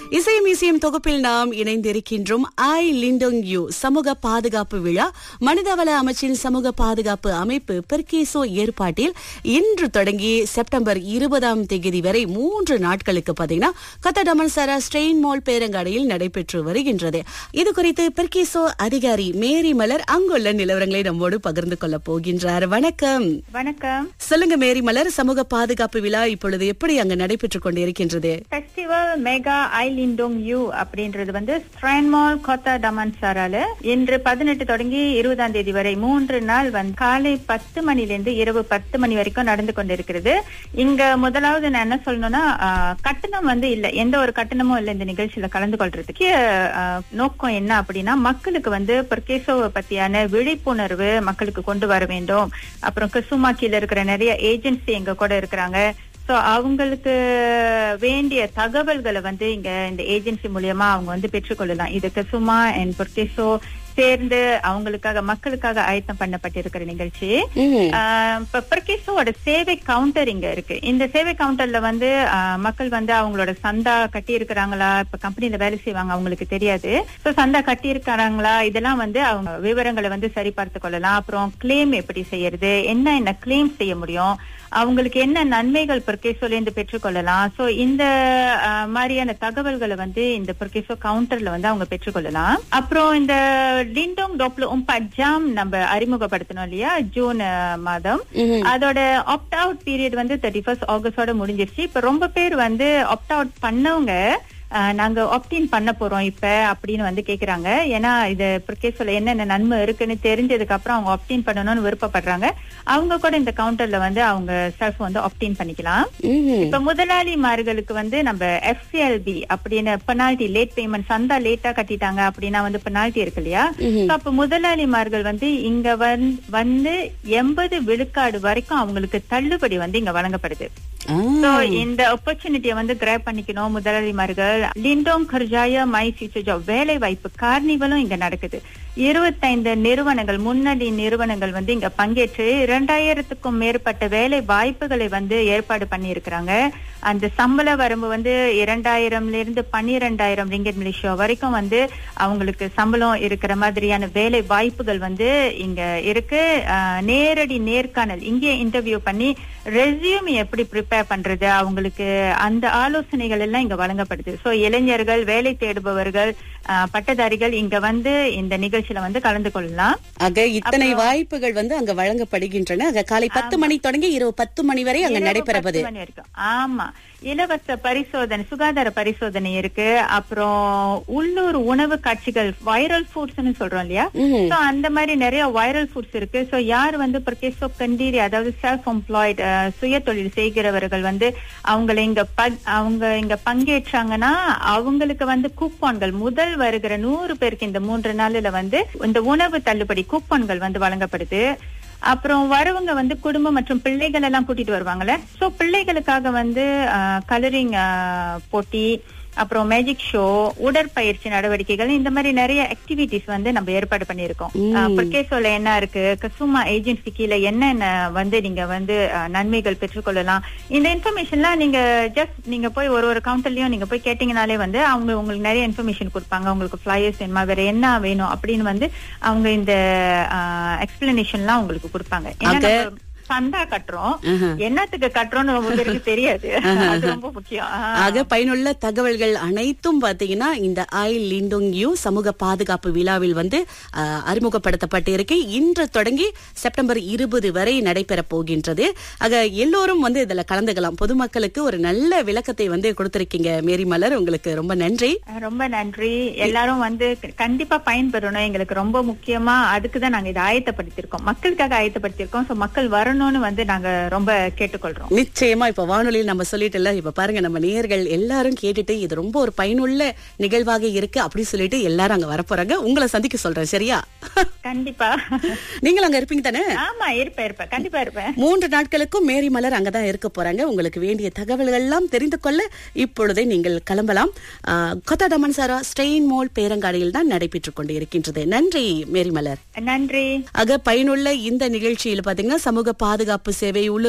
இசையும் இசையும் தொகுப்பில் நாம் இணைந்திருக்கின்றோம் ஐ லிண்டோங் யூ சமூக பாதுகாப்பு விழா மனிதவள அமைச்சின் சமூக பாதுகாப்பு அமைப்பு பெர்கேசோ ஏற்பாட்டில் இன்று தொடங்கி செப்டம்பர் இருபதாம் தேதி வரை மூன்று நாட்களுக்கு பாத்தீங்கன்னா கத்தடமன்சரா ஸ்ட்ரெயின் மால் பேரங்காடையில் நடைபெற்று வருகின்றது இது குறித்து பெர்கேசோ அதிகாரி மேரி மலர் அங்குள்ள நிலவரங்களை நம்மோடு பகிர்ந்து கொள்ள போகின்றார் வணக்கம் வணக்கம் சொல்லுங்க மேரி மலர் சமூக பாதுகாப்பு விழா இப்பொழுது எப்படி அங்கு நடைபெற்றுக் கொண்டிருக்கின்றது ஃபெஸ்டிவல் மெகா ஐலிண்டோங் யூ அப்படின்றது வந்து ஸ்ட்ரான்மால் கோத்தா டமான்சாரால இன்று பதினெட்டு தொடங்கி இருபதாம் தேதி வரை மூன்று நாள் வந்து காலை பத்து மணிலிருந்து இரவு பத்து மணி வரைக்கும் நடந்து கொண்டிருக்கிறது இங்க முதலாவது நான் என்ன சொல்லணும்னா ஆஹ், கட்டணம் வந்து இல்ல எந்த ஒரு கட்டணமும் இல்ல இந்த நிகழ்ச்சியில கலந்து கொள்றதுக்கு ஆஹ், நோக்கம் என்ன அப்படின்னா மக்களுக்கு வந்து பொர்கேசோவை பத்தியான விழிப்புணர்வு மக்களுக்கு கொண்டு வர வேண்டும் அப்புறம் கிசுமா கீழ இருக்கிற நிறைய ஏஜென்சி எங்க கூட இருக்கிறாங்க சோ அவங்களுக்கு வேண்டிய தகவல்களை வந்து இங்க இந்த ஏஜென்சி மூலியமா அவங்க வந்து பெற்றுக்கொள்ளலாம் இது கசுமா அண்ட் பொர்கேசோ சேர்ந்து அவங்களுக்காக மக்களுக்காக ஆயத்தம் பண்ணப்பட்டிருக்கிற நிகழ்ச்சி ம். ஆஹ் இப்ப பிரகேஷோட சேவை கவுண்டர் இங்க இருக்கு இந்த சேவை கவுண்டர்ல வந்து ஆஹ், மக்கள் வந்து அவங்களோட சந்தா கட்டி இருக்கிறாங்களா இப்ப கம்பெனில வேலை செய்வாங்க அவங்களுக்கு தெரியாது சோ சந்தா கட்டி இருக்கிறாங்களா இதெல்லாம் வந்து அவங்க விவரங்களை வந்து சரிபார்த்து கொள்ளலாம் அப்புறம் கிளைம் எப்படி செய்யறது என்ன என்ன கிளைம் செய்ய முடியும் அவங்களுக்கு என்ன நன்மைகள் பொர்கேசோல இருந்து பெற்றுக்கொள்ளலாம் சோ இந்த ஆஹ், மாதிரியான தகவல்களை வந்து இந்த பொர்கேசோ கவுண்டர்ல வந்து அவங்க பெற்றுக்கொள்ளலாம் அப்புறம் இந்த லிண்டோங் டோப்ல உம்பட் ஜாம் நம்ம அறிமுகப்படுத்தணும் இல்லையா ஜூன் ஆஹ், மாதம் ம்ஹும். அதோட ஆப்ட் அவுட் பீரியட் வந்து தேர்ட்டி ஃபர்ஸ்ட் ஆகஸ்டோட முடிஞ்சிருச்சு இப்ப ரொம்ப பேர் வந்து ஆப்ட் அவுட் பண்ணவங்க ஆஹ், நாங்க ஆப்டின் பண்ண போறோம் இப்ப அப்படின்னு வந்து கேக்குறாங்க ஏன்னா இது பிரகேஸ்ல என்னென்ன நன்மை இருக்குன்னு தெரிஞ்சதுக்கு அப்புறம் அவங்க ஆப்டின் பண்ணணும்னு விருப்பப்படுறாங்க அவங்க கூட இந்த கவுண்டர்ல வந்து அவங்க செல்ஃப் வந்து ஆப்டின் பண்ணிக்கலாம் ம்ஹும். இப்ப முதலாளிமார்களுக்கு வந்து நம்ம எஃப்சிஎல்பி அப்படின்னு பெனால்டி லேட் பேமெண்ட் சந்தா லேட்டா கட்டிட்டாங்க அப்படின்னா வந்து பெனால்டி இருக்கு இல்லையா ம்ஹும். So, அப்ப முதலாளிமார்கள் வந்து இங்க வந்து வந்து எண்பது விழுக்காடு வரைக்கும் அவங்களுக்கு தள்ளுபடி வந்து இங்க வழங்கப்படுது ஆ. சோ இந்த ஆப்பர்ச்சுனிட்டியை வந்து கிராப் பண்ணிக்கணும் முதலாளிமார்கள் லிண்டோங் கர்ஜாய மை ஃபியூச்சர் ஜாப் வேலை வாய்ப்பு கார்னிவலும் இங்க நடக்குது இருபத்தைந்து நிறுவனங்கள் முன்னணி நிறுவனங்கள் வந்து இங்க பங்கேற்று இரண்டாயிரத்துக்கும் மேற்பட்ட வேலை வாய்ப்புகளை வந்து ஏற்பாடு பண்ணியிருக்கிறாங்க அந்த சம்பள வரம்பு வந்து இரண்டாயிரம்ல இருந்து பன்னிரெண்டாயிரம் ரிங்கெட் மலேசியா வரைக்கும் வந்து அவங்களுக்கு சம்பளம் இருக்கிற மாதிரியான வேலை வாய்ப்புகள் வந்து இங்க இருக்கு ஆஹ் நேரடி நேர்காணல் இங்கே இன்டர்வியூ பண்ணி ரெஸ்யூம் எப்படி ப்ரிப்பேர் பண்றது அவங்களுக்கு அந்த ஆலோசனைகள் எல்லாம் இங்க வழங்கப்படுது சோ இளைஞர்கள் வேலை தேடுபவர்கள் ஆஹ் பட்டதாரிகள் இங்க வந்து இந்த நிகழ்ச்சியில வந்து கலந்து கொள்ளலாம் ஆக இத்தனை வாய்ப்புகள் வந்து அங்க வழங்கப்படுகின்றன ஆக காலை பத்து மணி தொடங்கி இரவு பத்து மணி வரை அங்க இரவு நடைபெறுவது பத்து மணி வரைக்கும். ஆமா இலவச பரிசோதனை சுகாதார பரிசோதனை இருக்கு அப்புறம் உள்ளூர் உணவு காட்சிகள் வைரல் ஃபுட்ஸ்னு சொல்றோம் இல்லையா ம்ஹும். சோ அந்த மாதிரி நிறைய வைரல் ஃபுட்ஸ் இருக்கு சோ யார் வந்து பிரகேசோ கண்டீரி அதாவது செல்ஃப் எம்ப்ளாய்டு சுய தொழில் செய்கிறவர்கள் வந்து அவங்கள இங்க ப- அவங்க இங்க பங்கேற்றாங்கன்னா அவங்களுக்கு வந்து கூப்பான்கள் முதல் வருகிற நூறு பேருக்கு இந்த மூன்று நாள்ல வந்து இந்த உணவு தள்ளுபடி கூப்பான்கள் வந்து வழங்கப்படுது அப்புறம் வரவங்க வந்து குடும்பம் மற்றும் பிள்ளைகள் எல்லாம் கூட்டிட்டு வருவாங்கல்ல சோ பிள்ளைகளுக்காக வந்து கலரிங் போட்டி அப்புறம் மேஜிக் ஷோ உடற்பயிற்சி நடவடிக்கைகள் இந்த மாதிரி நிறைய ஆக்டிவிட்டிஸ் வந்து நம்ம ஏற்பாடு பண்ணியிருக்கோம் ம். பொர்கேசோல என்ன இருக்கு கசுமா ஏஜென்சி கீழே என்னென்ன வந்து நீங்க வந்து அஹ், நன்மைகள் பெற்றுக்கொள்ளலாம் இந்த இன்ஃபர்மேஷன்லாம் நீங்க ஜஸ்ட் நீங்க போய் ஒரு ஒரு கவுண்டர்லயும் நீங்க போய் கேட்டீங்கனாலே வந்து அவங்க உங்களுக்கு நிறைய இன்ஃபர்மேஷன் கொடுப்பாங்க உங்களுக்கு ஃபிளையர்ஸ் வேணுமா வேற என்ன வேணும் அப்படின்னு வந்து அவங்க இந்த எக்ஸ்பிளனேஷன்லாம் உங்களுக்கு கொடுப்பாங்க ஏன்னா ஆக- நம்ம சந்தா கட்டுறோம் ஆஹா. என்னத்துக்கு கட்டுறோம்னு ரொம்ப பேருக்கு தெரியாது அது ரொம்ப முக்கியம் ஆ. ஆக பயனுள்ள தகவல்கள் அனைத்தும் பாத்தீங்கன்னா இந்த ஐ லிண்டோங் யூ சமூக பாதுகாப்பு விழாவில் வந்து ஆ, அறிமுகப்படுத்தப்பட்டிருக்கு இன்று தொடங்கி செப்டம்பர் இருபது வரை நடைபெற போகின்றது ஆக எல்லோரும் வந்து இதுல கலந்துக்கலாம் பொதுமக்களுக்கு ஒரு நல்ல விளக்கத்தை வந்து கொடுத்திருக்கீங்க மேரி மலர் உங்களுக்கு ரொம்ப நன்றி ரொம்ப நன்றி எல்லாரும் வந்து கண்டிப்பா பயன்பெறணும் எங்களுக்கு ரொம்ப முக்கியமா அதுக்கு தான் நாங்க இதை ஆயத்தப்படுத்தியிருக்கோம் மக்களுக்காக ஆயத்தப்படுத்தியிருக்கோம் சோ மக்கள் வரணும்னு வந்து நாங்க ரொம்ப கேட்டுக்கொள்றோம் நிச்சயமா இப்ப வானொலியில் நம்ம சொல்லிட்டுல இப்ப பாருங்க நம்ம நேயர்கள் எல்லாரும் கேட்டுட்டு இது ரொம்ப ஒரு பயனுள்ள நிகழ்வாக இருக்கு அப்படி சொல்லிட்டு எல்லாரும் அங்க வரப்போறாங்க உங்களை சந்திக்க சொல்றேன் சரியா கண்டிப்பா நீங்களும் அங்க இருப்பீங்க தானே ஆமா இருப்பேன் இருப்பேன் கண்டிப்பா இருப்பேன் மூன்று நாட்களுக்கும் மேரி மலர் அங்கதான் இருக்க போறாங்க உங்களுக்கு வேண்டிய தகவல்கள் எல்லாம் தெரிந்து கொள்ள இப்பொழுதே நீங்கள் கிளம்பலாம் கொத்தாடமன் சாரா ஸ்டெயின் மோல் பேரங்காடியில் தான் நடைபெற்றுக் கொண்டு இருக்கின்றது நன்றி மேரி மலர் நன்றி ஆக பயனுள்ள இந்த நிகழ்ச்சியில் பாத்தீங்கன்னா சமூக பாதுகாப்பு சேவை உள்ள